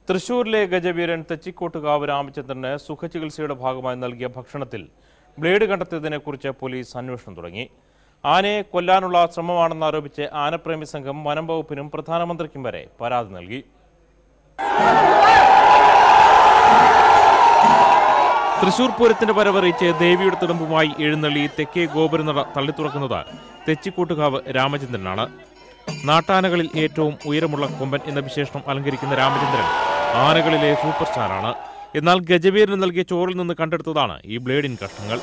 തൃശൂരിലെ ഗജവീരൻ തെച്ചിക്കോട്ടുകാവ് രാമചന്ദ്രന് സുഖചികിത്സയുടെ ഭാഗമായി നൽകിയ ഭക്ഷണത്തിൽ ബ്ലേഡ് കണ്ടെത്തിയതിനെക്കുറിച്ച് പോലീസ് അന്വേഷണം തുടങ്ങി ആനയെ കൊല്ലാനുള്ള ശ്രമമാണെന്നാരോപിച്ച് ആനപ്രേമി സംഘം വനം വകുപ്പിനും പ്രധാനമന്ത്രിക്കും വരെ പരാതി നൽകി തൃശൂർ പൂരത്തിന്റെ വരവറിയിച്ച് ദേവിയുടെ തിടമ്പുമായി എഴുന്നള്ളി തെക്കേ ഗോപുരനട തള്ളിത്തുറക്കുന്നത് തെച്ചിക്കോട്ടുകാവ് രാമചന്ദ്രനാണ് നാട്ടാനകളിൽ ഏറ്റവും ഉയരമുള്ള കൊമ്പൻ എന്ന വിശേഷണം അലങ്കരിക്കുന്ന രാമചന്ദ്രൻ ആനകളിലെ സൂപ്പർ സ്റ്റാറാണ് എന്നാൽ ഗജവീരന് നൽകിയ ചോറിൽ നിന്ന് കണ്ടെടുത്തതാണ് ഈ ബ്ലേഡിൻ കഷ്ണങ്ങൾ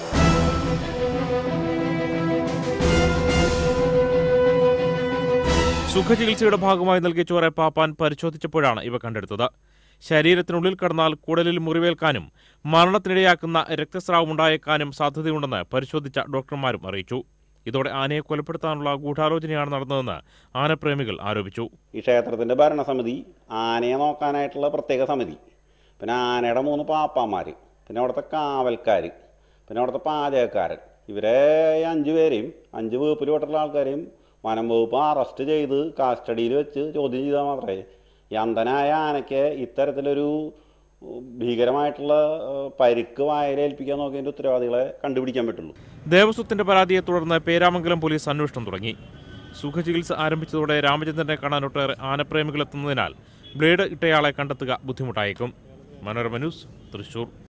സുഖചികിത്സയുടെ ഭാഗമായി നൽകിയ ചോറ് പാപ്പാൻ പരിശോധിച്ചപ്പോഴാണ് ഇവ കണ്ടെടുത്തത് ശരീരത്തിനുള്ളിൽ കടന്നാൽ കുടലിൽ മുറിവേൽക്കാനും മരണത്തിനിടയാക്കുന്ന രക്തസ്രാവം ഉണ്ടായേക്കാനും സാധ്യതയുണ്ടെന്ന് പരിശോധിച്ച ഡോക്ടർമാരും അറിയിച്ചു ഇതോടെ ആനയെ കൊലപ്പെടുത്താനുള്ള ഗൂഢാലോചനയാണ് നടന്നതെന്ന് ആനപ്രേമികൾ ആരോപിച്ചു ഈ ക്ഷേത്രത്തിൻ്റെ ഭരണസമിതി ആനയെ നോക്കാനായിട്ടുള്ള പ്രത്യേക സമിതി പിന്നെ ആനയുടെ മൂന്ന് പാപ്പാന്മാർ പിന്നെ അവിടുത്തെ കാവൽക്കാർ പിന്നെ അവിടുത്തെ പാചകക്കാരൻ ഇവരെ ഈ അഞ്ച് പേരെയും അഞ്ച് വകുപ്പിൽ പെട്ടുള്ള ആൾക്കാരെയും വനം വകുപ്പ് അറസ്റ്റ് ചെയ്ത് കാസ്റ്റഡിയിൽ വെച്ച് ചോദ്യം ചെയ്താൽ മാത്രമേ ഈ അന്ധനായ ആനയ്ക്ക് ഇത്തരത്തിലൊരു ഉം, ഭീകരമായിട്ടുള്ള ഏഹ്, പരിക്ക് വായലേൽപ്പിക്കാൻ നോക്കിയതിൻ്റെ ഉത്തരവാദികളെ കണ്ടുപിടിക്കാൻ പറ്റുള്ളൂ ദേവസ്വത്തിന്റെ പരാതിയെ തുടർന്ന് പേരാമംഗലം പോലീസ് അന്വേഷണം തുടങ്ങി സുഖചികിത്സ ആരംഭിച്ചതോടെ രാമചന്ദ്രനെ കാണാൻ ഒട്ടേറെ ആനപ്രേമികൾ എത്തുന്നതിനാൽ ബ്ലേഡ് ഇട്ടയാളെ കണ്ടെത്തുക ബുദ്ധിമുട്ടായേക്കും മനോരമ ന്യൂസ് തൃശൂർ